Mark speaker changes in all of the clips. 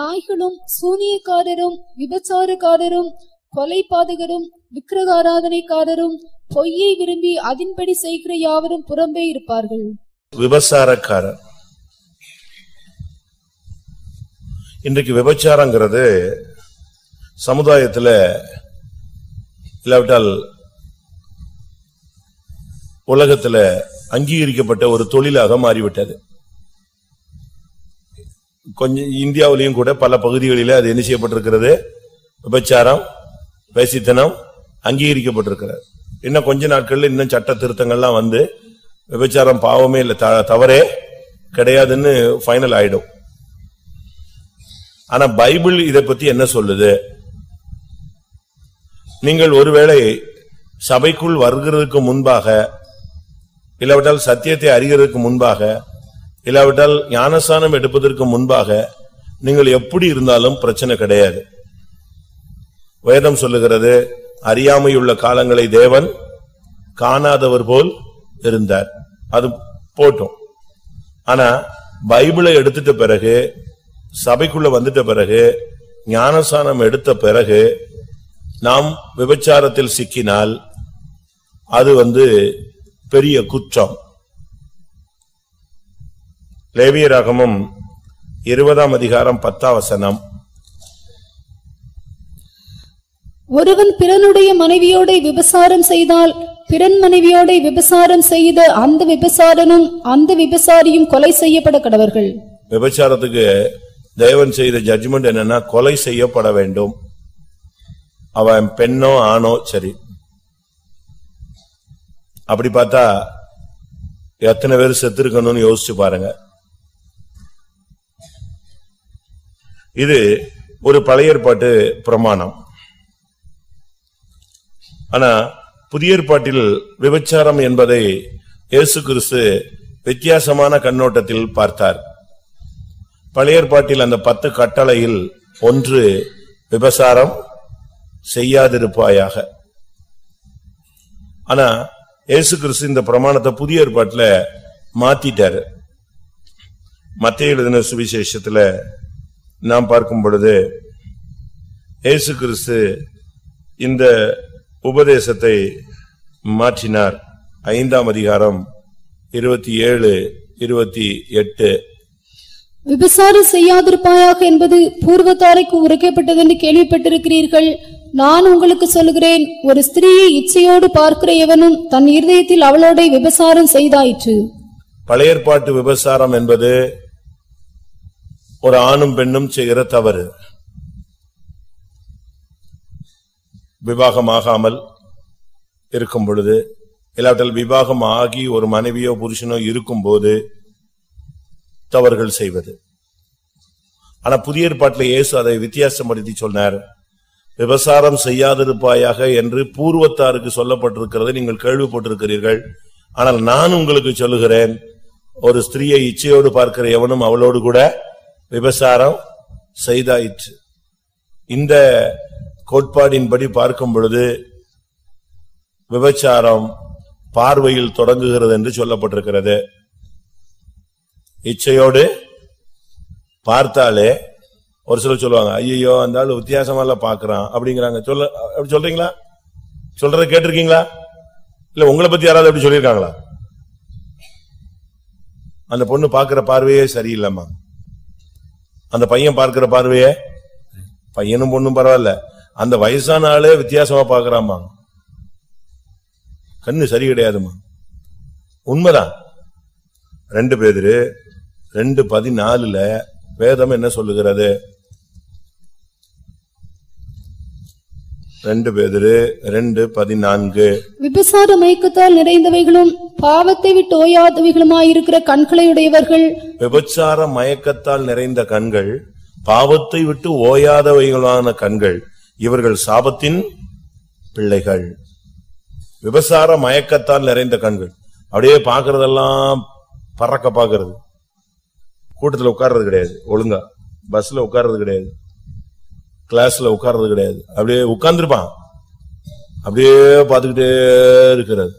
Speaker 1: நாய்களும் சூனியக்காரரும் விபச்சாரக்காரரும் கொலை பாதகரும் விக்கிரகாராதனைக்காரரும் பொய்யை விரும்பி அதின்படி செய்கிற யாவரும் புறம்பே இருப்பார்கள்
Speaker 2: விபசாரக்காரர் இன்றைக்கு விபச்சாரங்கிறது சமுதாயத்துல இல்லாவிட்டால் உலகத்துல அங்கீகரிக்கப்பட்ட ஒரு தொழிலாக மாறிவிட்டது கொஞ்சம் இந்தியாவிலையும் கூட பல பகுதிகளிலே அது என்ன செய்யப்பட்டிருக்கிறது விபச்சாரம் வேசித்தனம் அங்கீகரிக்கப்பட்டிருக்கிறது இன்னும் கொஞ்ச நாட்கள்ல இன்னும் சட்ட திருத்தங்கள்லாம் வந்து விபச்சாரம் பாவமே இல்லை த- தவறே கிடையாதுன்னு ஃபைனல் ஆயிடும் ஆனா பைபிள் இதை பத்தி என்ன சொல்லுது நீங்கள் ஒருவேளை சபைக்குள் வருகிறதுக்கு முன்பாக இல்லாவிட்டால் சத்தியத்தை அறிகிறதுக்கு முன்பாக இல்லாவிட்டால் ஞானஸ்தானம் எடுப்பதற்கு முன்பாக நீங்கள் எப்படி இருந்தாலும் பிரச்சனை கிடையாது வேதம் சொல்லுகிறது அறியாமையுள்ள காலங்களை தேவன் காணாதவர் போல் இருந்தார் அது போட்டும் ஆனா பைபிளை எடுத்துட்ட பிறகு சபைக்குள்ள வந்துட்ட பிறகு ஞானசானம் எடுத்த பிறகு நாம் விபச்சாரத்தில் சிக்கினால் அது வந்து பெரிய குற்றம் லேவியராகமம் இருபதாம் அதிகாரம் பத்தாம் வசனம்
Speaker 1: ஒருவன் பிறனுடைய மனைவியோட விபசாரம் செய்தால் பிறன் மனைவியோட விபசாரம் செய்த அந்த விபசாரனும் அந்த விபசாரியும் கொலை செய்யப்பட கடவர்கள்
Speaker 2: விபச்சாரத்துக்கு தேவன் செய்த ஜட்ஜ்மெண்ட் என்னன்னா கொலை செய்யப்பட வேண்டும் அவன் பெண்ணோ ஆணோ சரி அப்படி பார்த்தா எத்தனை பேர் செத்துருக்கணும்னு யோசிச்சு பாருங்க இது ஒரு பழைய ஏற்பாட்டு பிரமாணம் ஆனா புதிய ஏற்பாட்டில் விபச்சாரம் என்பதை இயேசு கிறிஸ்து வித்தியாசமான கண்ணோட்டத்தில் பார்த்தார் பழைய ஏற்பாட்டில் அந்த பத்து கட்டளையில் ஒன்று விபசாரம் செய்யாதிருப்பாயாக ஆனா இயேசு கிறிஸ்து இந்த பிரமாணத்தை புதிய ஏற்பாட்டுல மாத்திட்டாரு மத்திய எழுதின சுவிசேஷத்துல நாம் பார்க்கும் பொழுது இயேசு கிறிஸ்து இந்த உபதேசத்தை மாற்றினார் ஐந்தாம் அதிகாரம் இருபத்தி ஏழு இருபத்தி எட்டு
Speaker 1: விபசாரம் செய்யாதிருப்பாயாக என்பது பூர்வத்தாரைக்கு உரைக்கப்பட்டதென்று கேள்விப்பட்டிருக்கிறீர்கள் நான் உங்களுக்கு சொல்லுகிறேன் ஒரு ஸ்திரீயை இச்சையோடு பார்க்கிற எவனும் தன் இருதயத்தில் அவளோட விபசாரம் செய்தாயிற்று
Speaker 2: பழைய ஏற்பாட்டு விபசாரம் என்பது ஒரு ஆணும் பெண்ணும் செய்கிற தவறு விவாகமாகாமல் இருக்கும் பொழுது இல்லாவிட்டால் விவாகம் ஆகி ஒரு மனைவியோ புருஷனோ இருக்கும்போது தவறுகள் செய்வது ஆனா புதிய ஏற்பாட்டில் இயேசு அதை வித்தியாசப்படுத்தி சொன்னார் விபசாரம் செய்யாதிருப்பாயாக என்று பூர்வத்தாருக்கு சொல்லப்பட்டிருக்கிறதை நீங்கள் கேள்விப்பட்டிருக்கிறீர்கள் ஆனால் நான் உங்களுக்கு சொல்லுகிறேன் ஒரு ஸ்திரீயை இச்சையோடு பார்க்கிற எவனும் அவளோடு கூட விபசாரம் செய்தாயிற்று இந்த கோட்பாடின்படி பார்க்கும் பொழுது விபச்சாரம் பார்வையில் தொடங்குகிறது என்று சொல்லப்பட்டிருக்கிறது இச்சையோடு பார்த்தாலே ஒரு சிலர் சொல்லுவாங்க ஐயோ அந்த ஆளு வித்தியாசமெல்லாம் பாக்குறான் அப்படிங்கிறாங்க சொல்ல அப்படி சொல்றீங்களா சொல்றத கேட்டிருக்கீங்களா இல்ல உங்களை பத்தி யாராவது அப்படி சொல்லியிருக்காங்களா அந்த பொண்ணு பாக்குற பார்வையே சரியில்லைம்மா அந்த பையன் பார்க்கிற பார்வையே பையனும் பொண்ணும் பரவாயில்ல அந்த வயசான ஆளே வித்தியாசமா பாக்குறாமா கண்ணு சரி கிடையாதுமா உண்மைதான் ரெண்டு பேரு ரெண்டு பதினாலுல வேதம் என்ன சொல்லுகிறது ரெண்டு பேரு ரெண்டு பதினான்கு
Speaker 1: விபசார மயக்கத்தால் நிறைந்தவைகளும் பாவத்தை விட்டு ஓயாதவைகளுமாயிருக்கிற கண்களை உடையவர்கள்
Speaker 2: விபச்சார மயக்கத்தால் நிறைந்த கண்கள் பாவத்தை விட்டு ஓயாதவைகளான கண்கள் இவர்கள் சாபத்தின் பிள்ளைகள் விபசார மயக்கத்தால் நிறைந்த கண்கள் அப்படியே பாக்குறதெல்லாம் பறக்க பாக்குறது கூட்டத்துல உட்கார்றது கிடையாது ஒழுங்கா பஸ்ல உட்கார்றது கிடையாது கிளாஸ்ல உட்கார்றது கிடையாது அப்படியே உட்கார்ந்திருப்பான் அப்படியே பார்த்துக்கிட்டே இருக்கிறது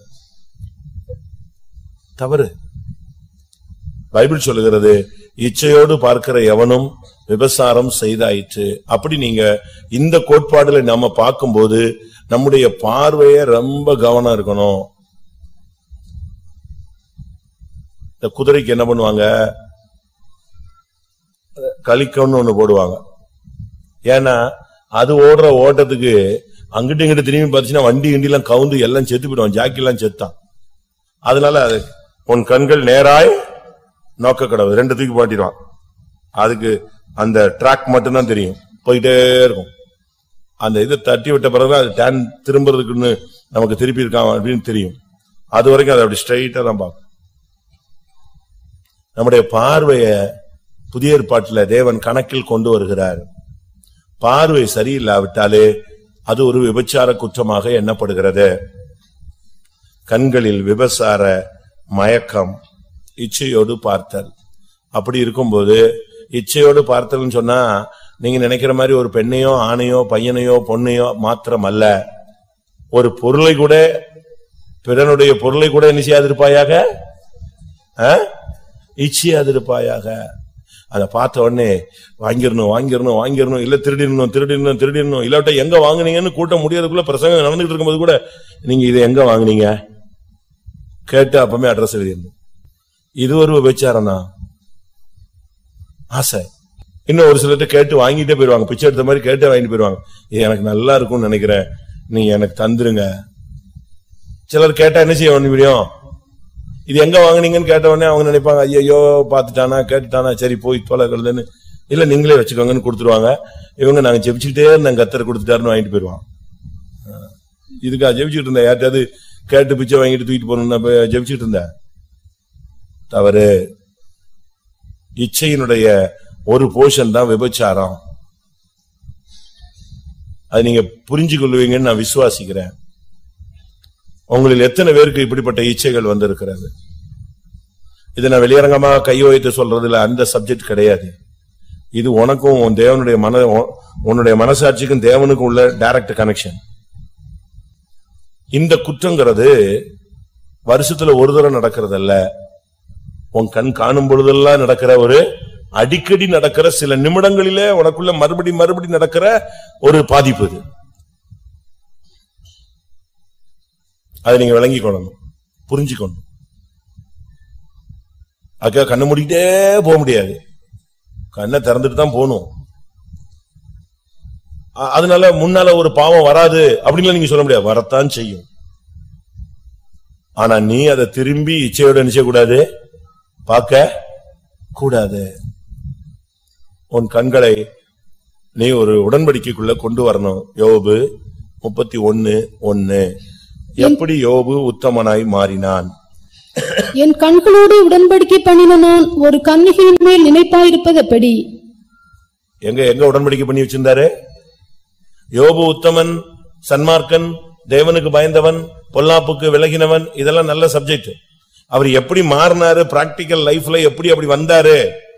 Speaker 2: தவறு பைபிள் சொல்லுகிறது இச்சையோடு பார்க்கிற எவனும் விபசாரம் செய்தாயிற்று அப்படி நீங்க இந்த கோட்பாடுல நாம பார்க்கும்போது நம்முடைய பார்வைய ரொம்ப கவனம் இருக்கணும் இந்த குதிரைக்கு என்ன பண்ணுவாங்க கலிக்கம்னு ஒண்ணு போடுவாங்க ஏன்னா அது ஓடுற ஓட்டத்துக்கு அங்கிட்டு இங்கிட்டு திரும்பி பார்த்துச்சுன்னா வண்டி கிண்டி எல்லாம் கவுந்து எல்லாம் செத்து போயிடுவான் ஜாக்கி எல்லாம் செத்தான் அதனால அது உன் கண்கள் நேராய் நோக்க கடவுள் ரெண்டு தூக்கி பாட்டிடுவான் அதுக்கு அந்த ட்ராக் மட்டும்தான் தெரியும் போயிட்டே இருக்கும் அந்த இதை தட்டி விட்ட பிறகு அது டேன் திரும்புறதுக்குன்னு நமக்கு திருப்பி இருக்கான் அப்படின்னு தெரியும் அது வரைக்கும் அதை அப்படி ஸ்ட்ரைட்டா தான் பார்க்கும் நம்முடைய பார்வைய புதிய ஏற்பாட்டில் தேவன் கணக்கில் கொண்டு வருகிறார் பார்வை சரியில்லாவிட்டாலே அது ஒரு விபச்சார குற்றமாக எண்ணப்படுகிறது கண்களில் விபசார மயக்கம் இச்சையோடு பார்த்தல் அப்படி இருக்கும்போது இச்சையோடு பார்த்தல்னு சொன்னா நீங்க நினைக்கிற மாதிரி ஒரு பெண்ணையோ ஆணையோ பையனையோ பொண்ணையோ மாத்திரம் அல்ல ஒரு பொருளை கூட பிறனுடைய பொருளை கூட என்ன செய்யாதிருப்பாயாக ஆ? இச்சையாதிருப்பாயாக அத பார்த்த உடனே வாங்கிரணும் வாங்கிரணும் வாங்கிரணும் இல்ல திருடிடணும் திருடிடணும் திருடிடணும் இல்லாட்ட எங்க வாங்குனீங்கன்னு கூட்டம் முடியறதுக்குள்ள பிரசங்கம் நடந்துகிட்டு இருக்கும்போது கூட நீங்க இதை எங்க வாங்குனீங்க கேட்டு அப்பமே அட்ரஸ் எழுதிடணும் இது ஒரு விபச்சாரம் தான் ஆசை இன்னும் ஒரு சிலர்ட்ட கேட்டு வாங்கிட்டே போயிருவாங்க பிச்சை எடுத்த மாதிரி கேட்டே வாங்கிட்டு போயிருவாங்க இது எனக்கு நல்லா இருக்கும்னு நினைக்கிறேன் நீங்க எனக்கு தந்துருங்க சிலர் கேட்டா என்ன செய்ய முடியும் இது எங்க வாங்குனீங்கன்னு கேட்ட உடனே அவங்க நினைப்பாங்க ஐயோ பாத்துட்டானா கேட்டுட்டானா சரி போய் தொலைகிறதுன்னு இல்ல நீங்களே வச்சுக்கோங்கன்னு கொடுத்துருவாங்க இவங்க நாங்க ஜெபிச்சுக்கிட்டே இருந்தேன் கத்தரை கொடுத்துட்டாருன்னு வாங்கிட்டு போயிருவான் இதுக்கா ஜெபிச்சுட்டு இருந்தேன் யார்ட்டாவது கேட்டு பிச்சை வாங்கிட்டு தூக்கிட்டு போகணும்னு நான் போய் ஜெபிச்சுட்டு இருந்தேன் தவறு இச்சையினுடைய ஒரு போர்ஷன் தான் விபச்சாரம் அது நீங்க புரிஞ்சு கொள்வீங்கன்னு நான் விசுவாசிக்கிறேன் உங்களில் எத்தனை பேருக்கு இப்படிப்பட்ட இச்சைகள் வந்திருக்கிறது இது நான் வெளியரங்கமாக கை வைத்து சொல்றதுல அந்த சப்ஜெக்ட் கிடையாது இது உனக்கும் உன் தேவனுடைய மன உன்- உன்னுடைய மனசாட்சிக்கும் தேவனுக்கும் உள்ள டைரக்ட் கனெக்ஷன் இந்த குற்றங்கிறது வருஷத்துல ஒரு தடவை நடக்கிறதல்ல உன் கண் காணும் பொழுதெல்லாம் நடக்கிற ஒரு அடிக்கடி நடக்கிற சில நிமிடங்களிலே உனக்குள்ள மறுபடி மறுபடி நடக்கிற ஒரு பாதிப்பு இது அதை நீங்க விளங்கிக் கொள்ளணும் புரிஞ்சுக்கணும் அதுக்காக கண்ணை மூடிக்கிட்டே போக முடியாது கண்ணை திறந்துட்டு தான் போகணும் அ- அதனால முன்னால ஒரு பாவம் வராது அப்படின்னு நீங்க சொல்ல முடியாது வரத்தான் செய்யும் ஆனா நீ அதை திரும்பி இச்சையோட நிச்சய கூடாது பார்க்க கூடாது உன் கண்களை நீ ஒரு உடன்படிக்கைக்குள்ள கொண்டு வரணும் யோபு முப்பத்தி ஒன்னு ஒன்னு எப்படி யோபு உத்தமனாய் மாறினான்
Speaker 1: என் கண்களோடு உடன்படிக்கை பண்ணின நான் ஒரு கன்னிகையின் மேல் நினைப்பாயிருப்பது எப்படி
Speaker 2: எங்க எங்க உடன்படிக்கை பண்ணி வச்சிருந்தாரு யோபு உத்தமன் சன்மார்க்கன் தேவனுக்கு பயந்தவன் பொல்லாப்புக்கு விலகினவன் இதெல்லாம் நல்ல சப்ஜெக்ட் அவர் எப்படி மாறினாரு பிராக்டிக்கல் லைஃப்ல எப்படி அப்படி வந்தாரு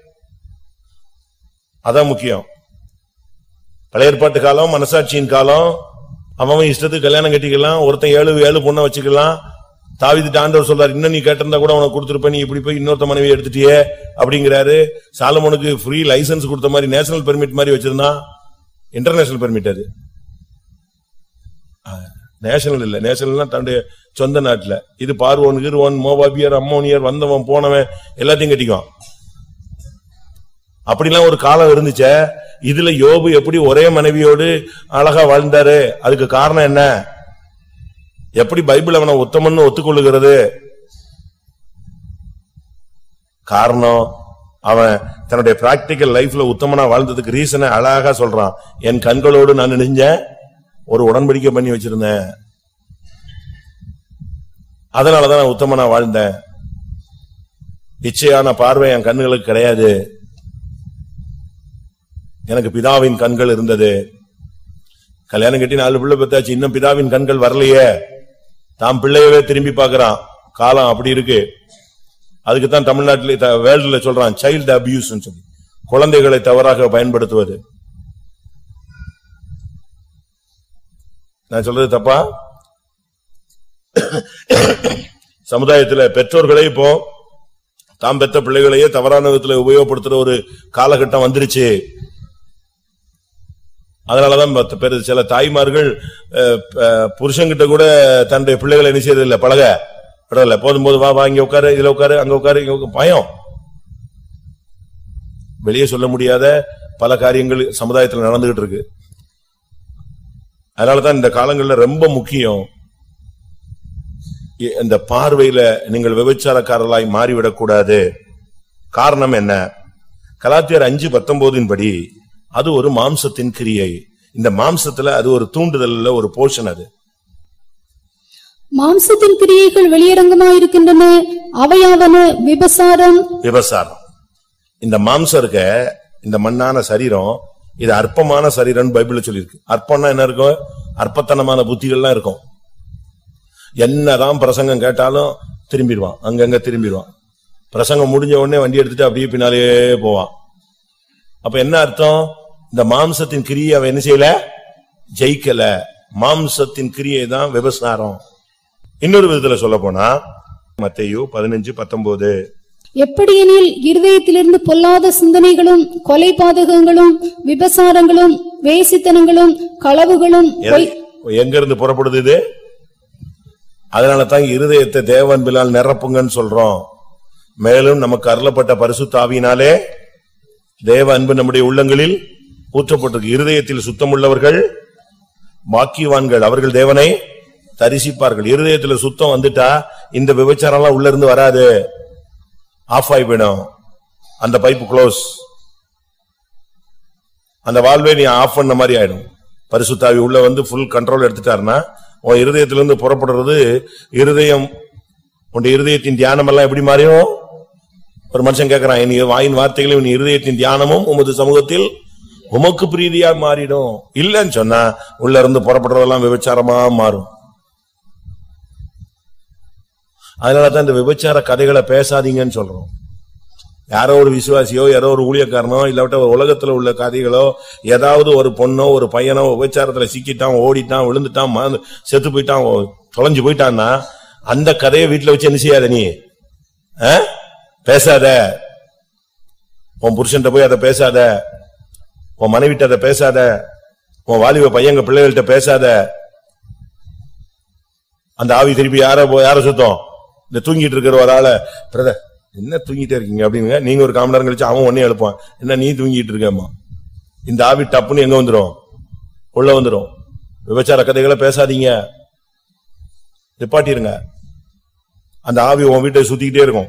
Speaker 2: அதான் முக்கியம் பழைய ஏற்பாட்டு காலம் மனசாட்சியின் காலம் அவன் அவன் இஷ்டத்துக்கு கல்யாணம் கட்டிக்கலாம் ஒருத்தன் ஏழு ஏழு பொண்ணை வச்சுக்கலாம் தாவிதிட்டு ஆண்டவர் சொல்றாரு இன்னும் நீ கேட்டிருந்தா கூட உனக்கு கொடுத்துருப்ப நீ இப்படி போய் இன்னொருத்த மனைவி எடுத்துட்டியே அப்படிங்கிறாரு சாலமோனுக்கு ஃப்ரீ லைசென்ஸ் கொடுத்த மாதிரி நேஷனல் பெர்மிட் மாதிரி வச்சிருந்தான் இன்டர்நேஷனல் பெர்மிட் அது நேஷனல் இல்ல நேஷனல்னா தன்னுடைய சொந்த நாட்டுல இது பார்வோன் கிருவோன் மோபாபியர் அம்மோனியர் வந்தவன் போனவன் எல்லாத்தையும் கட்டிக்குவான் அப்படிலாம் ஒரு காலம் இருந்துச்சே இதுல யோபு எப்படி ஒரே மனைவியோடு அழகா வாழ்ந்தாரு அதுக்கு காரணம் என்ன எப்படி பைபிள் அவனை உத்தமன்னு ஒத்துக்கொள்ளுகிறது காரணம் அவன் தன்னுடைய பிராக்டிக்கல் லைஃப்ல உத்தமனா வாழ்ந்ததுக்கு ரீசனை அழகா சொல்றான் என் கண்களோடு நான் நினைஞ்சேன் ஒரு உடன்படிக்கை பண்ணி வச்சிருந்தேன் அதனாலதான் நான் உத்தமனா வாழ்ந்தேன் இச்சையான பார்வை என் கண்ணுகளுக்கு கிடையாது எனக்கு பிதாவின் கண்கள் இருந்தது கல்யாணம் கட்டி நாலு பிள்ளை பெத்தாச்சு இன்னும் பிதாவின் கண்கள் வரலையே தாம் பிள்ளையவே திரும்பி பார்க்கறான் காலம் அப்படி இருக்கு அதுக்கு தான் தமிழ்நாட்டிலே வேர்ல்டுல சொல்றான் சைல்டு அபியூஸ் சொல்லி குழந்தைகளை தவறாக பயன்படுத்துவது நான் சொல்றது தப்பா சமுதாயத்துல பெற்றோர்களே இப்போ தாம் பெத்த பிள்ளைகளையே தவறான விதத்துல உபயோகப்படுத்துற ஒரு காலகட்டம் வந்துருச்சு அதனாலதான் பத்து பேர் சில தாய்மார்கள் அஹ், அஹ், புருஷன்கிட்ட கூட தன்னுடைய பிள்ளைகளை என்ன செய்யறது இல்ல பழக விடல போதும் போது வா வா இங்க உட்காரு இதுல உட்காரு அங்க உட்காரு இங்க உட்காரு. பயம் வெளியே சொல்ல முடியாத பல காரியங்கள் சமுதாயத்துல நடந்துகிட்டு இருக்கு அதனாலதான் இந்த காலங்கள்ல ரொம்ப முக்கியம் இ- இந்த பார்வையில நீங்கள் விபச்சாரக்காரர்களாய் மாறிவிடக்கூடாது காரணம் என்ன கலாத்தியர் அஞ்சு பத்தொன்பதின் படி அது ஒரு மாம்சத்தின் கிரியை இந்த மாம்சத்துல அது ஒரு தூண்டுதல்ல ஒரு போர்ஷன் அது
Speaker 1: மாம்சத்தின் கிரியைகள் வெளியரங்கமாயிருக்கின்றன அவையாவன விபசாரம்
Speaker 2: விபசாரம் இந்த மாம்சம் இருக்க இந்த மண்ணான சரீரம் இது அற்பமான சரீரம் பைபிள்ல சொல்லியிருக்கு அற்பம்னா என்ன இருக்கும் அற்பத்தனமான புத்திகள்லாம் இருக்கும் என்னதான் பிரசங்கம் கேட்டாலும் திரும்பிடுவான் அங்கங்க திரும்பிடுவான் பிரசங்கம் முடிஞ்ச உடனே வண்டி எடுத்துட்டு அப்படியே பின்னாலே போவான் அப்ப என்ன அர்த்தம் இந்த மாம்சத்தின் கிரியை அவன் என்ன செய்யல ஜெயிக்கல மாம்சத்தின் கிரியை தான் விபசாரம் இன்னொரு விதத்துல சொல்ல போனா மத்தேயு பதினஞ்சு பத்தொன்பது
Speaker 1: எப்படியெனில் இருதயத்திலிருந்து பொல்லாத சிந்தனைகளும் கொலை பாதகங்களும் விபசாரங்களும் வேசித்தனங்களும் களவுகளும் பொய்
Speaker 2: எங்க இருந்து புறப்படுது இது அதனால தான் இருதயத்தை தேவன்பிலால் நிரப்புங்கன்னு சொல்றோம் மேலும் நமக்கு அருளப்பட்ட பரிசுத்தாவியினாலே தேவ அன்பு நம்முடைய உள்ளங்களில் ஊற்றப்பட்டிருக்கு இருதயத்தில் சுத்தமுள்ளவர்கள் பாக்கியவான்கள் அவர்கள் தேவனை தரிசிப்பார்கள் இருதயத்துல சுத்தம் வந்துட்டா இந்த விபச்சாரம் எல்லாம் உள்ள இருந்து வராது ஆஃப் ஆகி போயிடும் அந்த பைப்பு க்ளோஸ் அந்த வால்வே நீ ஆஃப் பண்ண மாதிரி ஆயிடும் பரிசுத்தாவி உள்ள வந்து ஃபுல் கண்ட்ரோல் எடுத்துட்டாருன்னா உன் இருதயத்திலிருந்து புறப்படுறது இருதயம் உன் இருதயத்தின் தியானம் எல்லாம் எப்படி மாறியும் ஒரு மனுஷன் கேட்கறான் என் வாயின் வார்த்தைகளும் உன் இருதயத்தின் தியானமும் உமது சமூகத்தில் உமக்கு பிரீதியா மாறிடும் இல்லன்னு சொன்னா உள்ள இருந்து புறப்படுறதெல்லாம் விபச்சாரமா மாறும் அதனாலதான் இந்த விபச்சார கதைகளை பேசாதீங்கன்னு சொல்றோம் யாரோ ஒரு விசுவாசியோ யாரோ ஒரு ஊழியக்காரனோ இல்லாவிட்ட ஒரு உலகத்துல உள்ள கதைகளோ ஏதாவது ஒரு பொண்ணோ ஒரு பையனோ விபச்சாரத்துல சிக்கிட்டான் ஓடிட்டான் விழுந்துட்டான் மறந்து- செத்து போயிட்டான் ஓ- தொலைஞ்சு போயிட்டான்னா அந்த கதையை வீட்டுல வச்சு என்ன செய்யாத நீ ஆ? பேசாத உன் புருஷன்ட்ட போய் அதை பேசாத உன் மனைவிட்ட அதை பேசாத உன் வாலிப பையங்க பிள்ளைகள்கிட்ட பேசாத அந்த ஆவி திருப்பி யார போ- யார சுத்தம் இந்த தூங்கிட்டு இருக்கிற ஒரு ஆள பிரதர் என்ன தூங்கிட்டே இருக்கீங்க அப்படிங்க நீங்க ஒரு காமன் நேரம் கழிச்சு அவன் ஒன்னே எழுப்பான் என்ன நீ தூங்கிட்டு இருக்கேம்மா இந்த ஆவி டப்புன்னு எங்க வந்துரும் உள்ள வந்துரும் விபச்சார கதைகளை பேசாதீங்க நிப்பாட்டிருங்க அந்த ஆவி உன் வீட்டை சுத்திக்கிட்டே இருக்கும்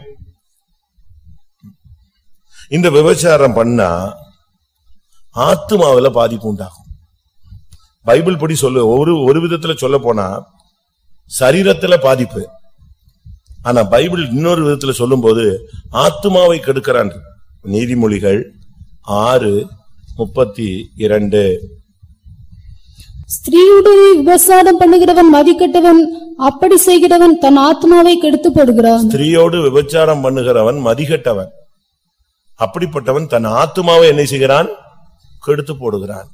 Speaker 2: இந்த விபச்சாரம் பண்ணா ஆத்துமாவுல பாதிப்பு உண்டாகும் பைபிள் படி சொல்லு ஒரு ஒரு விதத்துல சொல்ல போனா சரீரத்துல பாதிப்பு ஆனா பைபிள் இன்னொரு விதத்துல சொல்லும்போது ஆத்துமாவை கெடுக்கிறான் நீதிமொழிகள் ஆறு முப்பத்தி இரண்டு
Speaker 1: ஸ்திரீயுடைய விபசாரம் பண்ணுகிறவன் மதிக்கட்டவன் அப்படி செய்கிறவன் தன் ஆத்மாவை கெடுத்து போடுகிறான்
Speaker 2: ஸ்திரீயோடு விபச்சாரம் பண்ணுகிறவன் மதிகட்டவன் அப்படிப்பட்டவன் தன் ஆத்துமாவை என்ன செய்கிறான் கெடுத்து போடுகிறான்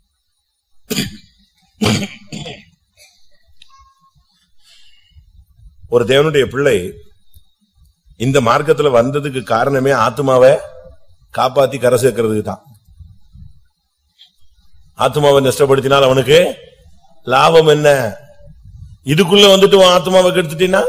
Speaker 2: ஒரு தேவனுடைய பிள்ளை இந்த மார்க்கத்துல வந்ததுக்கு காரணமே ஆத்துமாவை காப்பாத்தி கரை சேர்க்கிறதுக்கு தான் ஆத்துமாவை நஷ்டப்படுத்தினால் அவனுக்கு லாபம் என்ன இதுக்குள்ள வந்துட்டு உன் ஆத்துமாவை கெடுத்துட்டீன்னா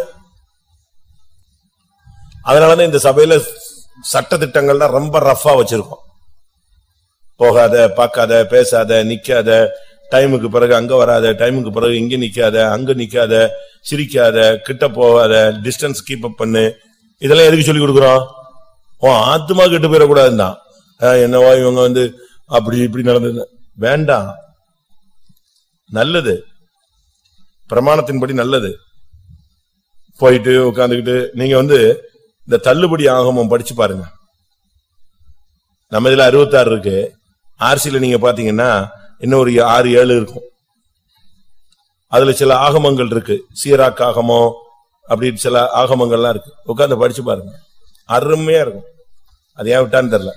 Speaker 2: அதனாலதான் இந்த சபையில சட்ட திட்டங்கள்லாம் ரொம்ப ரஃபா வச்சிருக்கோம் போகாத பார்க்காத பேசாத நிக்காத டைமுக்கு பிறகு அங்க வராத டைமுக்கு பிறகு இங்க நிக்காத அங்க நிக்காத சிரிக்காத கிட்ட போகாத டிஸ்டன்ஸ் கீப் அப் பண்ணு இதெல்லாம் எதுக்கு சொல்லி கொடுக்குறோம் உன் ஆத்துமா கெட்டு போயிடக்கூடாதுதான் ஆஹ் என்னவோ இவங்க வந்து அப்படி இப்படி நடந்தது வேண்டாம் நல்லது பிரமாணத்தின்படி நல்லது போயிட்டு உட்கார்ந்துகிட்டு நீங்க வந்து இந்த தள்ளுபடி ஆகமம் படிச்சு பாருங்க நம்ம இதுல அறுபத்தாறு இருக்கு ஆர்சியில நீங்க பாத்தீங்கன்னா இன்னும் ஒரு ஆறு ஏழு இருக்கும் அதுல சில ஆகமங்கள் இருக்கு சீராக் ஆகமம் அப்படி சில ஆகமங்கள்லாம் இருக்கு உட்கார்ந்து படிச்சு பாருங்க அருமையா இருக்கும் அது ஏன் விட்டான்னு தெரியல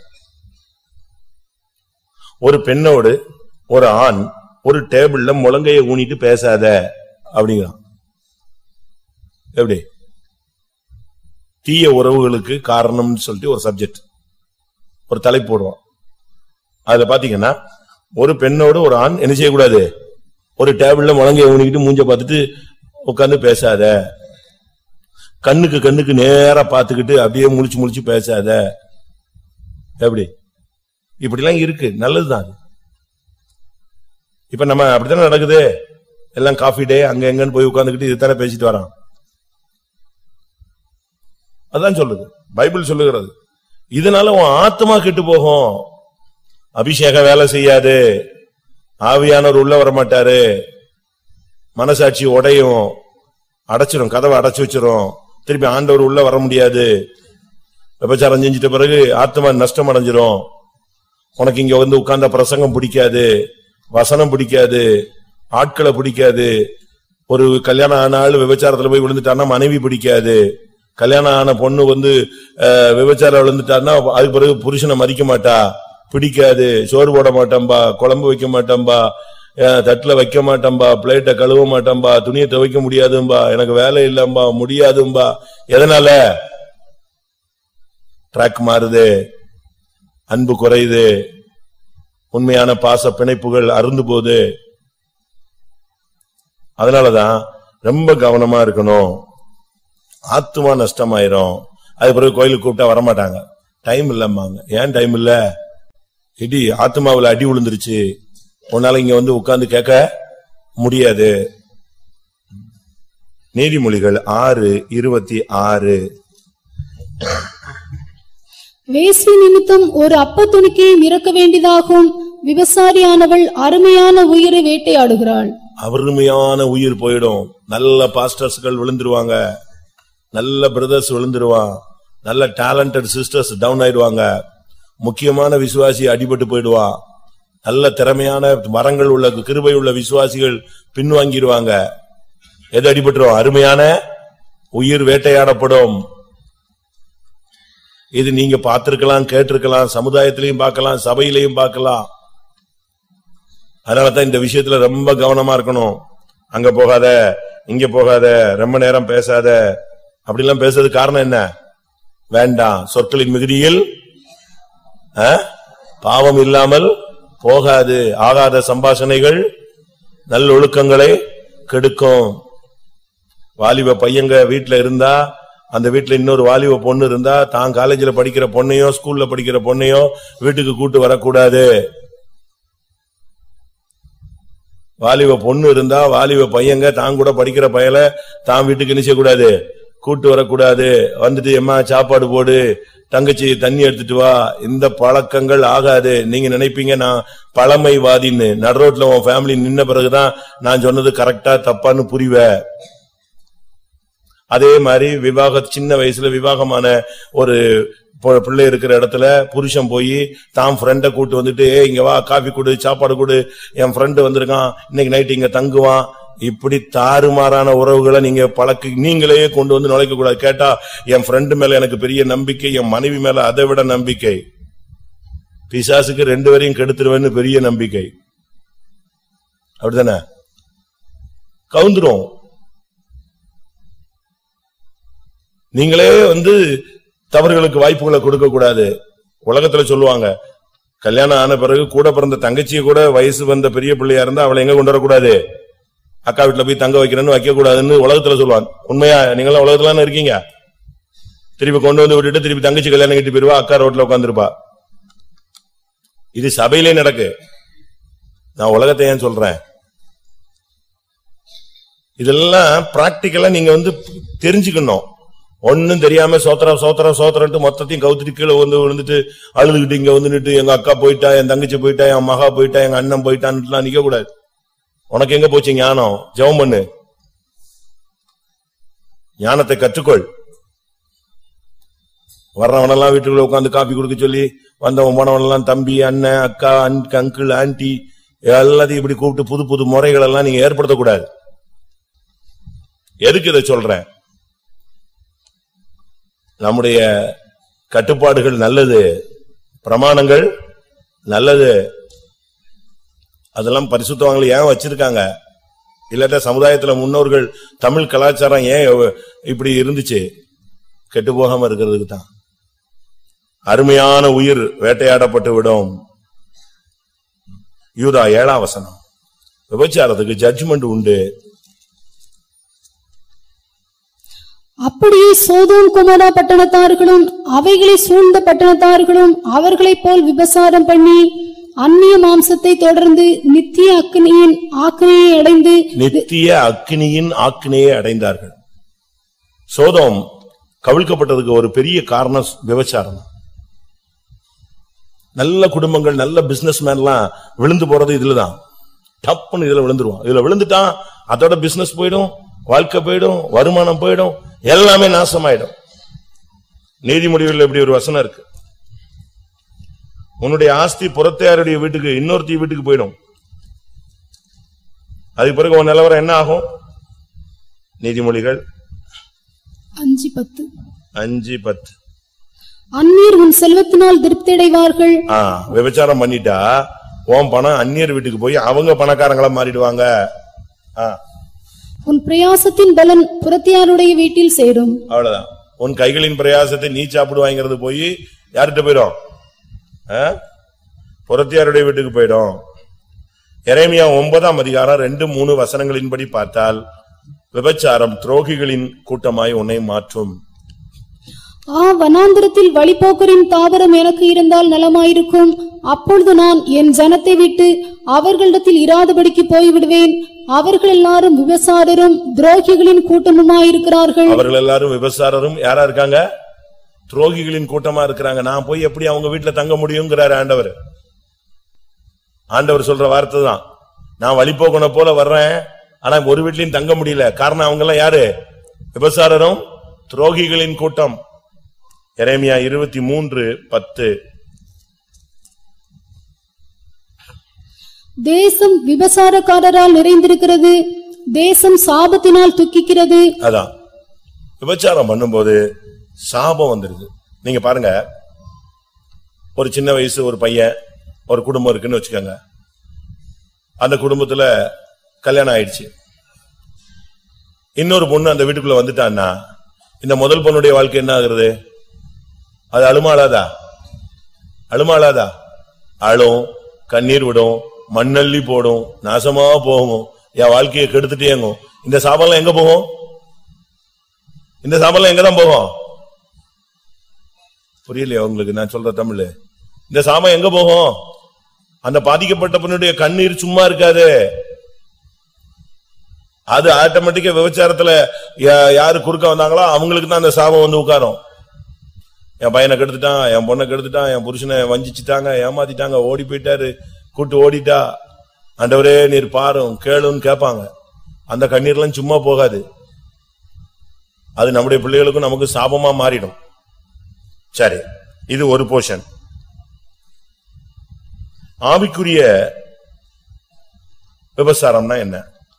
Speaker 2: ஒரு பெண்ணோடு ஒரு ஆண் ஒரு டேபிள்ல முழங்கையை ஊனிட்டு பேசாத அப்படிங்கிறான் எப்படி தீய உறவுகளுக்கு காரணம்னு சொல்லிட்டு ஒரு சப்ஜெக்ட் ஒரு தலைப்பு போடுவோம் அதுல பாத்தீங்கன்னா ஒரு பெண்ணோடு ஒரு ஆண் என்ன செய்யக்கூடாது ஒரு டேபிள்ல முழங்க ஊனிக்கிட்டு மூஞ்ச பார்த்துட்டு உட்கார்ந்து பேசாத கண்ணுக்கு கண்ணுக்கு நேரா பார்த்துக்கிட்டு அப்படியே முழிச்சு முழிச்சு பேசாத எப்படி இப்படிலாம் இருக்கு நல்லதுதான் அது இப்ப நம்ம அப்படித்தானே நடக்குது எல்லாம் காஃபி டே அங்க எங்கன்னு போய் உட்கார்ந்துகிட்டு இதுதானே பேசிட்டு வரோம் அதான் சொல்லுது பைபிள் சொல்லுகிறது இதனால உன் ஆத்மா கெட்டு போகும் அபிஷேகம் வேலை செய்யாது ஆவியானவர் உள்ள வர மாட்டாரு மனசாட்சி உடையும் அடைச்சிரும் கதவை அடைச்சு வச்சிரும் திருப்பி ஆண்டவர் உள்ள வர முடியாது விபச்சாரம் செஞ்சிட்ட பிறகு ஆத்மா நஷ்டம் அடைஞ்சிரும் உனக்கு இங்க வந்து உட்கார்ந்த பிரசங்கம் பிடிக்காது வசனம் பிடிக்காது ஆட்களை பிடிக்காது ஒரு கல்யாணம் ஆன ஆளு விபச்சாரத்துல போய் விழுந்துட்டான்னா மனைவி பிடிக்காது கல்யாணம் ஆன பொண்ணு வந்து அஹ், விபச்சாரம் விழுந்துட்டான்னா அதுக்கு பிறகு புருஷனை மதிக்க மாட்டா பிடிக்காது சோறு போட மாட்டம்பா குழம்பு வைக்க மாட்டம்பா அஹ், தட்டுல வைக்க மாட்டம்பா பிளேட்டை கழுவ மாட்டம்பா துணியை துவைக்க முடியாதும்பா எனக்கு வேலை இல்லம்பா முடியாதும்பா எதனால ட்ராக் மாறுது அன்பு குறையுது உண்மையான பாச பிணைப்புகள் அருந்து போகுது அதனாலதான் ரொம்ப கவனமா இருக்கணும் ஆத்துமா நஷ்டமாயிரும் அது பிறகு கோயிலுக்கு கூப்பிட்டா வரமாட்டாங்க டைம் இல்லம்மாங்க ஏன் டைம் இல்ல இடி ஆத்மாவுல அடி விழுந்துருச்சு உன்னால இங்க வந்து உட்கார்ந்து கேட்க முடியாது நீதிமொழிகள் ஆறு இருபத்தி ஆறு
Speaker 1: வேசி நிமித்தம் ஒரு அப்ப துணிக்கையும் இறக்க வேண்டியதாகும் விபசாரியானவள் அருமையான உயிரை வேட்டையாடுகிறாள்
Speaker 2: அருமையான உயிர் போயிடும் நல்ல பாஸ்டர்ஸ்கள் விழுந்துருவாங்க நல்ல பிரதர்ஸ் விழுந்துருவான் நல்ல டேலண்டட் சிஸ்டர்ஸ் டவுன் ஆயிடுவாங்க முக்கியமான விசுவாசி அடிபட்டு போயிடுவான் நல்ல திறமையான மரங்கள் உள்ள கிருபை உள்ள விசுவாசிகள் பின்வாங்கிடுவாங்க எது அடிபட்டுரும் அருமையான உயிர் வேட்டையாடப்படும் இது நீங்க பார்த்திருக்கலாம் கேட்டிருக்கலாம் சமுதாயத்திலையும் பார்க்கலாம் சபையிலையும் பார்க்கலாம் அதனாலதான் இந்த விஷயத்துல ரொம்ப கவனமா இருக்கணும் அங்க போகாத இங்க போகாத ரொம்ப நேரம் பேசாத அப்படிலாம் பேசுறது காரணம் என்ன வேண்டாம் சொற்களின் மிகுதியில் ஆ? பாவம் இல்லாமல் போகாது ஆகாத சம்பாஷணைகள் நல்லொழுக்கங்களை கெடுக்கும் வாலிப பையங்க வீட்ல இருந்தா அந்த வீட்ல இன்னொரு வாலிப பொண்ணு இருந்தா தான் காலேஜ்ல படிக்கிற பொண்ணையோ ஸ்கூல்ல படிக்கிற பொண்ணையோ வீட்டுக்கு கூட்டு வரக்கூடாது வாலிப பொண்ணு இருந்தா வாலிப பையங்க தான் கூட படிக்கிற பயல தான் வீட்டுக்கு என்ன செய்யக்கூடாது கூட்டு வரக்கூடாது வந்துட்டு எம்மா சாப்பாடு போடு தங்கச்சி தண்ணி எடுத்துட்டு வா இந்த பழக்கங்கள் ஆகாது நீங்க நினைப்பீங்க நான் பழமைவாதின்னு நடுரோட்ல உன் ஃபேமிலி நின்ன பிறகுதான் நான் சொன்னது கரெக்டா தப்பான்னு புரிவ அதே மாதிரி விவாக சின்ன வயசுல விவாகமான ஒரு பொ- பிள்ளை இருக்கிற இடத்துல புருஷன் போய் தான் ஃப்ரெண்ட கூட்டு வந்துட்டு "ஏய், இங்க வா காபி கொடு சாப்பாடு கொடு என் ஃப்ரெண்டு வந்திருக்கான் இன்னைக்கு நைட் இங்க தங்குவான் இப்படி தாறுமாறான உறவுகளை நீங்க பழக்க நீங்களே கொண்டு வந்து நுழைக்க கூடாது கேட்டா என் ஃப்ரெண்டு மேல எனக்கு பெரிய நம்பிக்கை என் மனைவி மேல அதை விட நம்பிக்கை பிசாசுக்கு ரெண்டு பேரையும் கெடுத்துருவேன்னு பெரிய நம்பிக்கை அப்படிதானே கவுந்துரும் நீங்களே வந்து தவறுகளுக்கு வாய்ப்புகளை கொடுக்க கூடாது உலகத்துல சொல்லுவாங்க கல்யாணம் ஆன பிறகு கூட பிறந்த தங்கச்சியை கூட வயசு வந்த பெரிய பிள்ளையா இருந்தா அவளை எங்க கொண்டு வரக்கூடாது அக்கா வீட்டுல போய் தங்க வைக்கிறேன்னு வைக்க கூடாதுன்னு உலகத்துல சொல்லுவாங்க உண்மையா நீங்களாம் உலகத்துல இருக்கீங்க திருப்பி கொண்டு வந்து விட்டுட்டு திருப்பி தங்கச்சி கல்யாணம் கட்டி போயிருவா அக்கா ரோட்ல உட்காந்துருப்பா இது சபையிலே நடக்கு நான் உலகத்தை ஏன் சொல்றேன் இதெல்லாம் பிராக்டிக்கலா நீங்க வந்து தெரிஞ்சுக்கணும் ஒண்ணும் தெரியாம சோத்திரம் சோத்திரம் சோத்திரன்ட்டு மொத்தத்தையும் கவுத்துட்டு கீழே வந்து விழுந்துட்டு அழுதுகிட்டு இங்க வந்து நிட்டு எங்க அக்கா போயிட்டா என் தங்கச்சி போயிட்டா என் மகா போயிட்டா எங்க அண்ணன் போயிட்டான்னுலாம் நிக்க கூடாது உனக்கு எங்க போச்சு ஞானம் ஜெபம் பண்ணு ஞானத்தை கற்றுக்கொள் வர்றவனெல்லாம் வீட்டுக்குள்ள உட்கார்ந்து காப்பி கொடுக்க சொல்லி வந்தவன் போனவனெல்லாம் தம்பி அண்ணன் அக்கா அங்கிள் ஆன்டி எல்லாத்தையும் இப்படி கூப்பிட்டு புது புது முறைகள் எல்லாம் நீங்க ஏற்படுத்தக்கூடாது எதுக்கு இதை சொல்றேன் நம்முடைய கட்டுப்பாடுகள் நல்லது பிரமாணங்கள் நல்லது அதெல்லாம் பரிசுத்தவங்களை ஏன் வச்சிருக்காங்க இல்லாட்டா சமுதாயத்துல முன்னோர்கள் தமிழ் கலாச்சாரம் ஏன் இப்படி இருந்துச்சு கெட்டு போகாம இருக்கிறதுக்கு தான் அருமையான உயிர் வேட்டையாடப்பட்டு விடும் யூதா ஏழாம் வசனம் விபச்சாரத்துக்கு ஜட்ஜ்மெண்ட் உண்டு
Speaker 1: அப்படியே சோதோம் குமரா பட்டணத்தார்களும் அவைகளை சூழ்ந்த பட்டணத்தார்களும் அவர்களைப் போல் விபசாரம் பண்ணி அந்நிய மாம்சத்தை தொடர்ந்து நித்திய அக்னியின் ஆக்கினையை அடைந்து
Speaker 2: நித்திய அக்னியின் ஆக்கினையை அடைந்தார்கள் சோதோம் கவிழ்க்கப்பட்டதுக்கு ஒரு பெரிய காரணம் விபச்சாரம் நல்ல குடும்பங்கள் நல்ல பிசினஸ் மேன்லாம் விழுந்து போறது இதுலதான் டப்புன்னு இதுல விழுந்துருவான் இதுல விழுந்துட்டான் அதோட பிசினஸ் போயிடும் வாழ்க்கை போயிடும் வருமானம் போயிடும் எல்லாமே நாசமாயிடும் நீதிமொழிகளில் இப்படி ஒரு வசனம் இருக்கு உன்னுடைய ஆஸ்தி புறத்தையாருடைய வீட்டுக்கு இன்னொருத்தி வீட்டுக்கு போயிடும் அதுக்கு பிறகு உன் நிலவரம் என்ன ஆகும் நீதிமொழிகள்
Speaker 1: அஞ்சு பத்து
Speaker 2: அஞ்சு பத்து
Speaker 1: அந்நீர் உன் செல்வத்தினால் திருப்தி அடைவார்கள்
Speaker 2: ஆ விபச்சாரம் பண்ணிட்டா உன் பணம் அந்நியர் வீட்டுக்கு போய் அவங்க பணக்காரங்களா மாறிடுவாங்க ஆ
Speaker 1: உன் பிரயாசத்தின் பலன் புறத்தியாருடைய வீட்டில் சேரும்
Speaker 2: அவ்வளவுதான் உன் கைகளின் பிரயாசத்தை நீ சாப்பிடுவாங்கிறது போய் யார்கிட்ட போயிடும் ஆ? புறத்தியாருடைய வீட்டுக்கு போயிடும் எரேமியா ஒன்பதாம் அதிகாரம் ரெண்டு மூணு வசனங்களின்படி பார்த்தால் விபச்சாரம் துரோகிகளின் கூட்டமாய் உன்னை மாற்றும்
Speaker 1: ஆ வனாந்திரத்தில் வழிபோக்கரின் தாவரம் எனக்கு இருந்தால் நலமாயிருக்கும் அப்பொழுது நான் என் ஜனத்தை விட்டு அவர்களிடத்தில் இராதபடிக்கு போய்விடுவேன் அவர்கள் எல்லாரும் விபசாரரும் துரோகிகளின் கூட்டமுமாயிருக்கிறார்கள்
Speaker 2: அவர்கள் எல்லாரும் விபசாரரும் யாரா இருக்காங்க துரோகிகளின் கூட்டமா இருக்கிறாங்க நான் போய் எப்படி அவங்க வீட்டுல தங்க முடியுங்கிறாரு ஆண்டவர் ஆண்டவர் சொல்ற வார்த்தை தான் நான் வழிபோக்கன போல வர்றேன் ஆனா ஒரு வீட்லயும் தங்க முடியல காரணம் அவங்க எல்லாம் யாரு விபசாரரும் துரோகிகளின் கூட்டம் எரேமியா இருபத்தி மூன்று பத்து
Speaker 1: தேசம் விபசாரக்காரரால் நிறைந்திருக்கிறது தேசம் சாபத்தினால் துக்கிக்கிறது
Speaker 2: அதான் விபச்சாரம் பண்ணும்போது சாபம் வந்துருது நீங்க பாருங்க ஒரு சின்ன வயசு ஒரு பையன் ஒரு குடும்பம் இருக்குன்னு வச்சுக்கோங்க அந்த குடும்பத்துல கல்யாணம் ஆயிடுச்சு இன்னொரு பொண்ணு அந்த வீட்டுக்குள்ள வந்துட்டான்னா இந்த முதல் பொண்ணுடைய வாழ்க்கை என்ன ஆகுறது அது அழுமாளாதா அழுமாளாதா அழும் கண்ணீர் விடும் மண்ணள்ளி போடும் நாசமா போகும் என் வாழ்க்கையை கெடுத்துட்டேங்கும் இந்த சாபம்லாம் எங்க போகும் இந்த சாபம்லாம் எங்கதான் போகும் புரியலையா உங்களுக்கு நான் சொல்ற தமிழ் இந்த சாபம் எங்க போகும் அந்த பாதிக்கப்பட்ட பொண்ணுடைய கண்ணீர் சும்மா இருக்காது அது ஆட்டோமேட்டிக்கா விபச்சாரத்துல யா- யாரு குறுக்க வந்தாங்களோ அவங்களுக்கு தான் அந்த சாபம் வந்து உட்காரும் என் பையனை கெடுத்துட்டான் என் பொண்ணை கெடுத்துட்டான் என் புருஷனை வஞ்சிச்சிட்டாங்க ஏமாத்திட்டாங்க ஓடி போயிட்டாரு கூட்டு ஓடிட்டா ஆண்டவரே நீர் பாரும் கேளுன்னு கேட்பாங்க அந்த கண்ணீர்லாம் சும்மா போகாது அது நம்முடைய பிள்ளைகளுக்கும் நமக்கு சாபமா மாறிடும் சரி இது ஒரு போர்ஷன் ஆவிக்குரிய விபசாரம்னா என்ன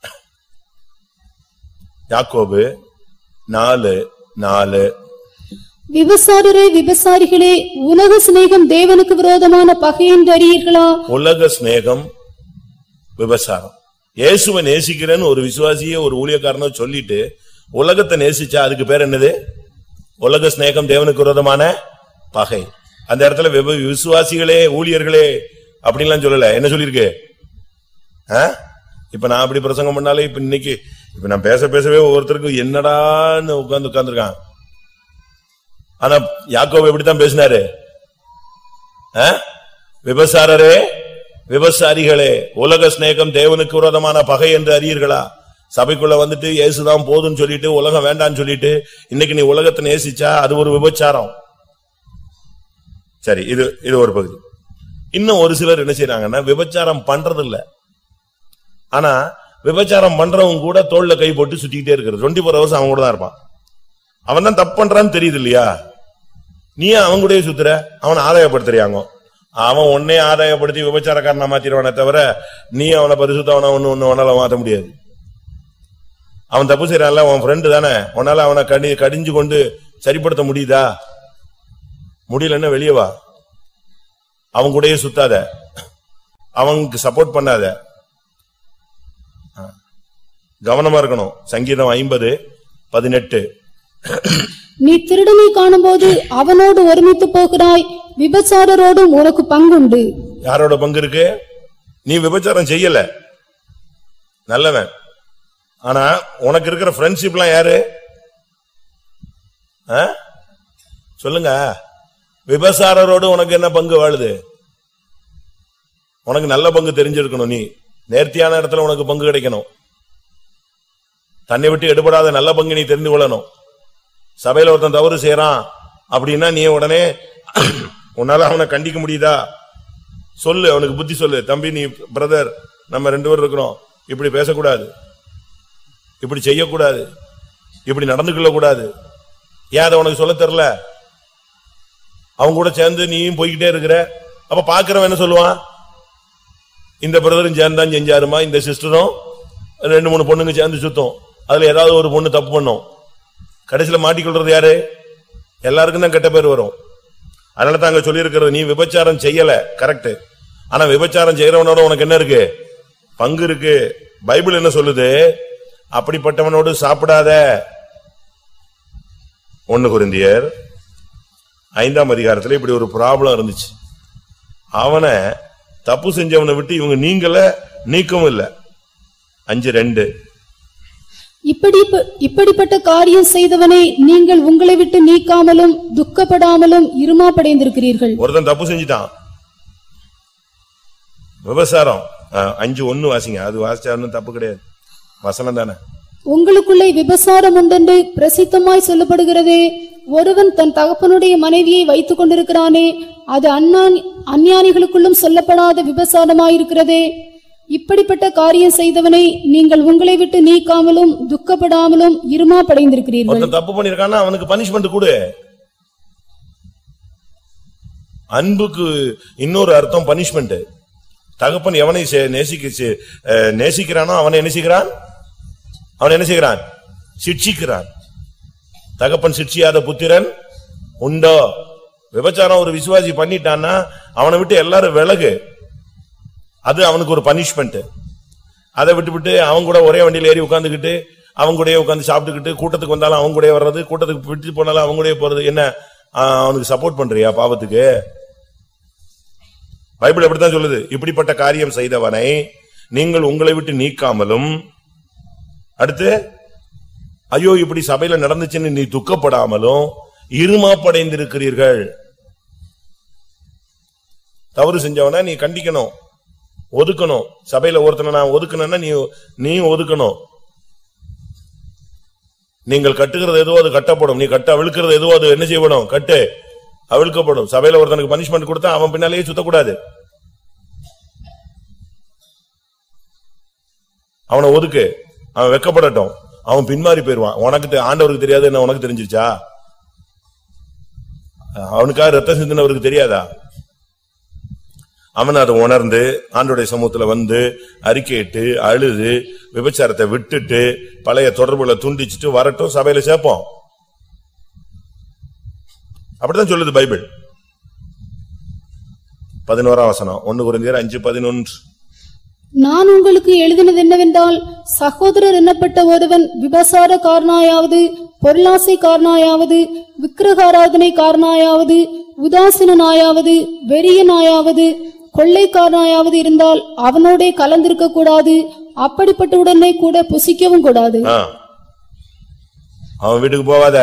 Speaker 2: யாக்கோபு நாலு நாலு
Speaker 1: விபசாரரே விபசாரிகளே உலக சிநேகம் தேவனுக்கு விரோதமான பகை என்று அறியீர்களா
Speaker 2: உலக சிநேகம் விபசாரம் இயேசுவை நேசிக்கிறேன்னு ஒரு விசுவாசியே ஒரு ஊழியக்காரனோ சொல்லிட்டு உலகத்தை நேசிச்சா அதுக்கு பேர் என்னது உலக சிநேகம் தேவனுக்கு விரோதமான பகை அந்த இடத்துல விப- விசுவாசிகளே ஊழியர்களே அப்படின்லாம் சொல்லல என்ன சொல்லிருக்கு ஆ? இப்ப நான் அப்படி பிரசங்கம் பண்ணாலே இப்ப இன்னைக்கு இப்ப நான் பேச பேசவே ஒவ்வொருத்தருக்கும் என்னடான்னு உட்கார்ந்து உட்கார்ந்துருக்கான் ஆனா யாக்கோபு எப்படித்தான் பேசினாரு ஆ? விபசாரரே விபசாரிகளே உலக சிநேகம் தேவனுக்கு விரோதமான பகை என்று அறியீர்களா சபைக்குள்ள வந்துட்டு இயேசுதான் போதும்னு சொல்லிட்டு உலகம் வேண்டாம்னு சொல்லிட்டு இன்னைக்கு நீ உலகத்தை நேசிச்சா அது ஒரு விபச்சாரம் சரி இது இது ஒரு பகுதி இன்னும் ஒரு சிலர் என்ன செய்யறாங்கன்னா விபச்சாரம் பண்றது இல்ல ஆனா விபச்சாரம் பண்றவங்க கூட தோல்ல கை போட்டு சுத்திக்கிட்டே இருக்கிறது டுவெண்ட்டி ஃபோர் ஹவர்ஸ் அவன் கூட தான் இருப்பான் அவன் தான் தப்பு பண்றான்னு தெரியுது இல்லையா நீ ஏன் அவன் கூடயே சுத்துற அவனை ஆதாயப்படுத்துறியாங்க அவன் உன்னையே ஆதாயப்படுத்தி விபச்சாரக்காரனா மாத்திடுவானே தவிர நீ அவனை பரிசுத்தவன ஒண்ணு ஒண்ணு உன்னால மாத்த முடியாது அவன் தப்பு செய்யறான்ல உன் ஃப்ரெண்டு தானே உன்னால அவனை கடி கடிஞ்சு கொண்டு சரிப்படுத்த முடியுதா முடியலன்னா வெளியே வா அவன் கூடயே சுத்தாத அவனுக்கு சப்போர்ட் பண்ணாத ஆ. கவனமா இருக்கணும் சங்கீதம் ஐம்பது பதினெட்டு
Speaker 1: நீ திருடனை காணும்போது அவனோடு ஒருமித்து போகிறாய் விபச்சாரரோடும் உனக்கு பங்குண்டு
Speaker 2: யாரோட பங்கு இருக்கு நீ விபச்சாரம் செய்யல நல்லவன் ஆனா உனக்கு இருக்கிற ஃப்ரெண்ட்ஷிப்லாம் யாரு ஆ? சொல்லுங்க விபசாரரோடு உனக்கு என்ன பங்கு வாழுது உனக்கு நல்ல பங்கு தெரிஞ்சிருக்கணும் நீ நேர்த்தியான இடத்துல உனக்கு பங்கு கிடைக்கணும் தன்னை விட்டு எடுபடாத நல்ல பங்கு நீ தெரிந்து கொள்ளணும் சபையில ஒருத்தன் தவறு செய்யறான் அப்படின்னா நீ உடனே உன்னால அவனை கண்டிக்க முடியுதா சொல்லு அவனுக்கு புத்தி சொல்லு தம்பி நீ பிரதர் நம்ம ரெண்டு பேரும் இருக்கிறோம் இப்படி பேசக்கூடாது இப்படி செய்யக்கூடாது இப்படி நடந்துக்கொள்ள கூடாது ஏன் அதை உனக்கு சொல்ல தெரியல அவங்க கூட சேர்ந்து நீயும் போய்கிட்டே இருக்கிற அப்ப பாக்குறவன் என்ன சொல்லுவான் இந்த பிரதரும் சேர்ந்தான் செஞ்சாருமா இந்த சிஸ்டரும் ரெண்டு மூணு பொண்ணுங்க சேர்ந்து சுத்தம் அதுல ஏதாவது ஒரு பொண்ணு தப்பு பண்ணும் கடைசியில மாட்டிக்கொள்றது யாரு எல்லாருக்கும் தான் கெட்ட பேர் வரும் அதனால தான் அங்க சொல்லியிருக்கிறது நீ விபச்சாரம் செய்யல கரெக்ட் ஆனா விபச்சாரம் செய்யறவனோட உனக்கு என்ன இருக்கு பங்கு இருக்கு பைபிள் என்ன சொல்லுது அப்படிப்பட்டவனோடு சாப்பிடாத ஒன்னு குருந்தியர் ஐந்தாம் அதிகாரத்துல இப்படி ஒரு ப்ராப்ளம் இருந்துச்சு அவனை தப்பு செஞ்சவனை விட்டு இவங்க நீங்கள நீக்கவும் இல்ல அஞ்சு ரெண்டு
Speaker 1: இப்படி இப்படிப்பட்ட காரியம் செய்தவனை நீங்கள் உங்களை விட்டு நீக்காமலும் துக்கப்படாமலும் இருமாப்படைந்திருக்கிறீர்கள்
Speaker 2: ஒருத்தன் தப்பு செஞ்சிட்டான் விபசாரம் அஹ், அஞ்சு ஒண்ணு வாசிங்க அது வாசிச்சா ஒண்ணும் தப்பு கிடையாது வசனம் தானே
Speaker 1: உங்களுக்குள்ளே விபசாரம் உண்டென்று பிரசித்தமாய் சொல்லப்படுகிறதே ஒருவன் தன் தகப்பனுடைய மனைவியை வைத்துக் கொண்டிருக்கிறானே அது அந்நான் அஞ்ஞானிகளுக்குள்ளும் சொல்லப்படாத விபசாரமாயிருக்கிறதே இப்படிப்பட்ட காரியம் செய்தவனை நீங்கள் உங்களை விட்டு நீக்காமலும் துக்கப்படாமலும் இருமாப்படைந்திருக்கிறீர்கள்
Speaker 2: ஒருத்தன் தப்பு பண்ணிருக்கான்னா அவனுக்கு பனிஷ்மெண்ட் கொடு அன்புக்கு இன்னொரு அர்த்தம் பனிஷ்மெண்ட் தகப்பன் எவனை சே- நேசிக்க சே- அஹ், நேசிக்கிறானோ அவனை என்ன செய்கிறான் அவன் என்ன செய்கிறான் சிட்சிக்கிறான் தகப்பன் சிட்சியாத புத்திரன் உண்டோ விபச்சாரம் ஒரு விசுவாசி பண்ணிட்டான்னா அவனை விட்டு எல்லாரும் விலகு அது அவனுக்கு ஒரு பனிஷ்மெண்ட் அதை விட்டுவிட்டு அவன் கூட ஒரே வண்டியில ஏறி உட்கார்ந்துகிட்டு அவன் கூடயே உட்கார்ந்து சாப்பிட்டுக்கிட்டு கூட்டத்துக்கு வந்தாலும் அவன் கூடயே வர்றது கூட்டத்துக்கு விட்டு போனாலும் அவன் கூடயே போறது என்ன ஆஹ், அவனுக்கு சப்போர்ட் பண்றியா பாவத்துக்கு பைபிள் அப்படித்தான் சொல்லுது இப்படிப்பட்ட காரியம் செய்தவனை நீங்கள் உங்களை விட்டு நீக்காமலும் அடுத்து ஐயோ இப்படி சபையில நடந்துச்சுன்னு நீ துக்கப்படாமலும் இருமாப்படைந்திருக்கிறீர்கள் தவறு செஞ்சவன நீ கண்டிக்கணும் ஒதுக்கணும் சபையில ஒருத்தனை நான் ஒதுக்கணும்னா நீ நீ ஒதுக்கணும் நீங்கள் கட்டுகிறது எதுவோ அது கட்டப்படும் நீ கட்ட அவிழ்க்கிறது எதுவோ அது என்ன செய்யப்படும் கட்டு அவிழ்க்கப்படும் சபையில ஒருத்தனுக்கு பனிஷ்மெண்ட் கொடுத்தா அவன் பின்னாலேயே சுத்தக்கூடாது அவனை ஒதுக்கு அவன் வெக்கப்படட்டும் அவன் பின்மாறி போயிருவான் உனக்கு தெ- ஆண்டவருக்கு தெரியாது என்ன உனக்கு தெரிஞ்சிருச்சா அவனுக்காக ரத்தம் சிந்தினவருக்கு தெரியாதா அவன் அதை உணர்ந்து ஆண்டோடைய சமூகத்துல வந்து அறிக்கையிட்டு அழுது விபச்சாரத்தை விட்டுட்டு பழைய தொடர்புகளை துண்டிச்சிட்டு வரட்டும் சபையில சேர்ப்போம் அப்படித்தான் சொல்லுது பைபிள் பதினோராம் வசனம் ஒன்னு குறைந்தர் அஞ்சு பதினொன்று
Speaker 1: நான் உங்களுக்கு எழுதினது என்னவென்றால் சகோதரர் எண்ணப்பட்ட ஒருவன் விபசார காரணாயாவது பொருளாசை காரணாயாவது விக்கிரகாராதனை காரணாயாவது உதாசீனாயாவது வெறியனாயாவது கொள்ளைக்காரனாயாவது இருந்தால் அவனோடே கலந்திருக்க கூடாது அப்படிப்பட்ட உடனே கூட புசிக்கவும் கூடாது
Speaker 2: ஆ. அவன் வீட்டுக்கு போவாத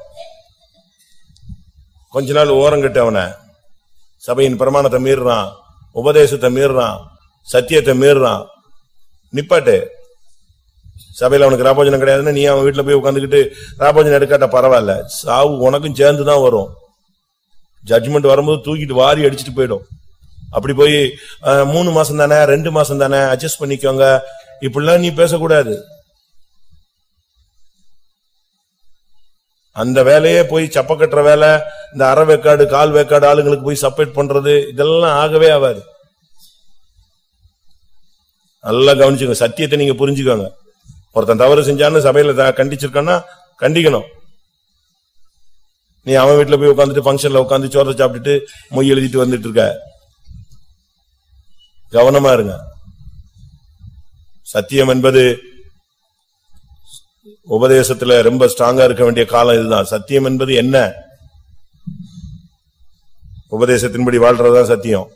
Speaker 2: கொஞ்ச நாள் ஓரம் கட்டு அவனை சபையின் பிரமாணத்தை மீறுறான் உபதேசத்தை மீறுறான் சத்தியத்தை மீறுறான் நிப்பாட்டு சபையில அவனுக்கு ராபோஜனம் கிடையாதுன்னா நீ அவன் வீட்டுல போய் உட்காந்துக்கிட்டு ராபோஜனம் எடுக்காட்ட பரவாயில்ல சாவு உனக்கும் சேர்ந்து தான் வரும் ஜட்ஜ்மெண்ட் வரும்போது தூக்கிட்டு வாரி அடிச்சிட்டு போயிடும் அப்படி போய் அஹ், மூணு மாசம் தானே ரெண்டு மாசம் தானே அட்ஜஸ்ட் பண்ணிக்கோங்க இப்படிலாம் நீ பேசக்கூடாது அந்த வேலையே போய் சப்ப கட்டுற வேலை இந்த அரை வேக்காடு கால் வேக்காடு ஆளுங்களுக்கு போய் சப்போர்ட் பண்றது இதெல்லாம் ஆகவே ஆகாது நல்லா கவனிச்சுங்க சத்தியத்தை நீங்க புரிஞ்சுக்கோங்க ஒருத்தன் தவறு செஞ்சான்னு சபையில த- கண்டிச்சிருக்கான்னா கண்டிக்கணும் நீ அவன் வீட்டுல போய் உட்காந்துட்டு ஃபங்க்ஷன்ல உட்காந்து சோறை சாப்பிட்டுட்டு மொய் எழுதிட்டு வந்துட்டு இருக்க கவனமா இருங்க சத்தியம் என்பது உபதேசத்துல ரொம்ப ஸ்ட்ராங்கா இருக்க வேண்டிய காலம் இதுதான் சத்தியம் என்பது என்ன உபதேசத்தின்படி வாழ்றதுதான் சத்தியம்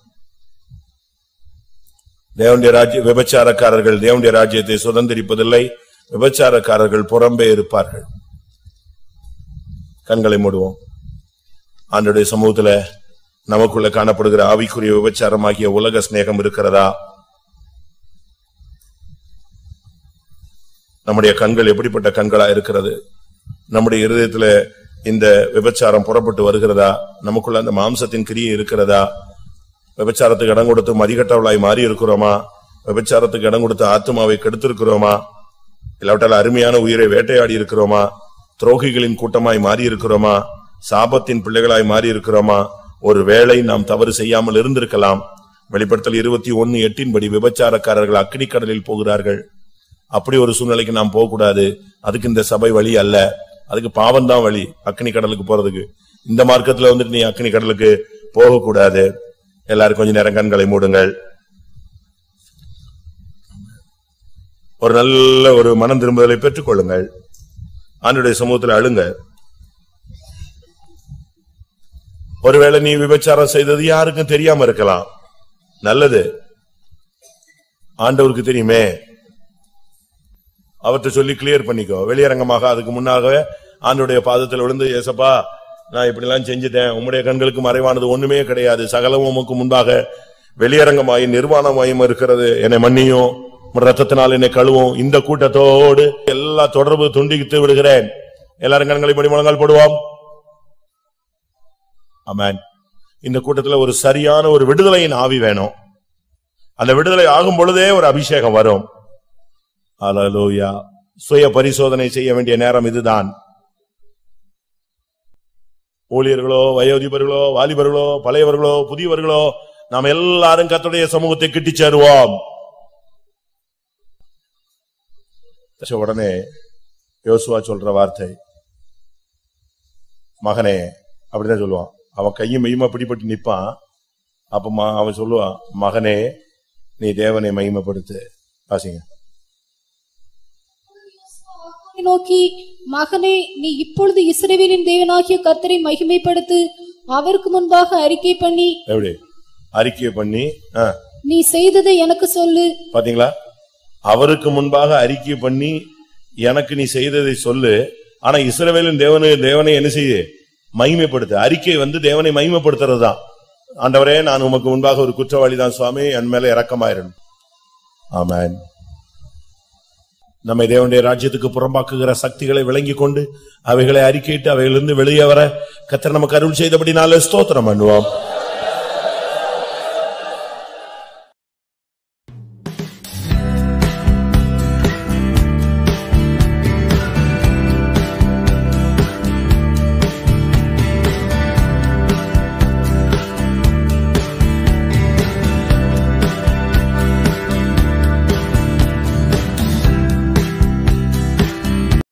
Speaker 2: தேவனுடைய ராஜ்ய விபச்சாரக்காரர்கள் தேவனுடைய ராஜ்யத்தை சுதந்திரிப்பதில்லை விபச்சாரக்காரர்கள் புறம்பே இருப்பார்கள் கண்களை மூடுவோம் ஆண்டுடைய சமூகத்துல நமக்குள்ள காணப்படுகிற ஆவிக்குரிய விபச்சாரமாகிய உலக சிநேகம் இருக்கிறதா நம்முடைய கண்கள் எப்படிப்பட்ட கண்களா இருக்கிறது நம்முடைய இருதயத்துல இந்த விபச்சாரம் புறப்பட்டு வருகிறதா நமக்குள்ள அந்த மாம்சத்தின் கிரியை இருக்கிறதா விபச்சாரத்துக்கு இடம் கொடுத்து மதிகட்டவளாய் மாறி இருக்கிறோமா விபச்சாரத்துக்கு இடம் கொடுத்து ஆத்மாவை கெடுத்திருக்கிறோமா இல்லாவிட்டால் அருமையான உயிரை வேட்டையாடி இருக்கிறோமா துரோகிகளின் கூட்டமாய் மாறி இருக்கிறோமா சாபத்தின் பிள்ளைகளாய் மாறி இருக்கிறோமா ஒரு வேளை நாம் தவறு செய்யாமல் இருந்திருக்கலாம் வெளிப்படுத்தல் இருபத்தி ஒன்னு எட்டின்படி விபச்சாரக்காரர்கள் அக்னி கடலில் போகிறார்கள் அப்படி ஒரு சூழ்நிலைக்கு நாம் போகக்கூடாது அதுக்கு இந்த சபை வழி அல்ல அதுக்கு பாவம் தான் வழி அக்னி கடலுக்கு போறதுக்கு இந்த மார்க்கத்துல வந்துட்டு நீ அக்னி கடலுக்கு போகக்கூடாது எல்லாரும் கொஞ்ச நேரம் கண்களை மூடுங்கள் ஒரு நல்ல ஒரு மனம் திரும்புதலை பெற்றுக் கொள்ளுங்கள் ஆண்டுடைய சமூகத்தில் அழுங்க ஒருவேளை நீ விபச்சாரம் செய்தது யாருக்கும் தெரியாம இருக்கலாம் நல்லது ஆண்டவருக்கு தெரியுமே அவர்கிட்ட சொல்லி கிளியர் பண்ணிக்கோ வெளியரங்கமாக அதுக்கு முன்னாக ஆண்டுடைய பாதத்தில் விழுந்து ஏசப்பா நான் இப்படிலாம் செஞ்சுட்டேன் உம்முடைய கண்களுக்கு மறைவானது ஒண்ணுமே கிடையாது சகலம் உமக்கு முன்பாக வெளியரங்கமாயும் நிர்வாணமாயும் இருக்கிறது என்னை மன்னியும் உம் ரத்தத்தினால் என்னை கழுவும் இந்த கூட்டத்தோடு எல்லா தொடர்பு துண்டித்து விடுகிறேன் எல்லாரும் கண்களை படி முழங்கால் போடுவோம் அமேன் இந்த கூட்டத்துல ஒரு சரியான ஒரு விடுதலையின் ஆவி வேணும் அந்த விடுதலை ஆகும் பொழுதே ஒரு அபிஷேகம் வரும் அல்லேலூயா சுய பரிசோதனை செய்ய வேண்டிய நேரம் இதுதான் ஊழியர்களோ வயோதிபர்களோ வாலிபர்களோ பழையவர்களோ புதியவர்களோ நாம் எல்லாரும் கர்த்தருடைய சமூகத்தை கிட்டி சேருவோம் சரி, உடனே யோசுவா சொல்ற வார்த்தை மகனே அப்படிதான் சொல்லுவான் அவன் கையும் மெய்யுமா பிடிபட்டு நிப்பான் அப்ப ம- அவன் சொல்லுவான் மகனே நீ தேவனை மகிமைப்படுத்து வாசிங்க
Speaker 1: அவனை நோக்கி மகனே நீ இப்பொழுது இஸ்ரவேலின் தேவனாகிய கர்த்தரை மகிமைப்படுத்து அவருக்கு முன்பாக அறிக்கை பண்ணி
Speaker 2: எப்படி அறிக்கை பண்ணி ஆ,
Speaker 1: நீ செய்ததை எனக்கு சொல்லு
Speaker 2: பாத்தீங்களா அவருக்கு முன்பாக அறிக்கை பண்ணி எனக்கு நீ செய்ததை சொல்லு ஆனா இஸ்ரவேலின் தேவனை தேவனை என்ன செய்ய மகிமைப்படுத்து அறிக்கை வந்து தேவனை மகிமைப்படுத்துறது தான் ஆண்டவரே நான் உமக்கு முன்பாக ஒரு குற்றவாளி தான் சுவாமி என் மேல இரக்கமாயிரணும் ஆமென் நம்மை தேவனுடைய ராஜ்யத்துக்கு புறம்பாக்குகிற சக்திகளை விளங்கிக் கொண்டு அவைகளை அறிக்கையிட்டு அவைகளிலிருந்து வெளியே வர கத்தர் நமக்கு அருள் செய்தபடி நாள ஸ்தோத்திரம் பண்ணுவோம்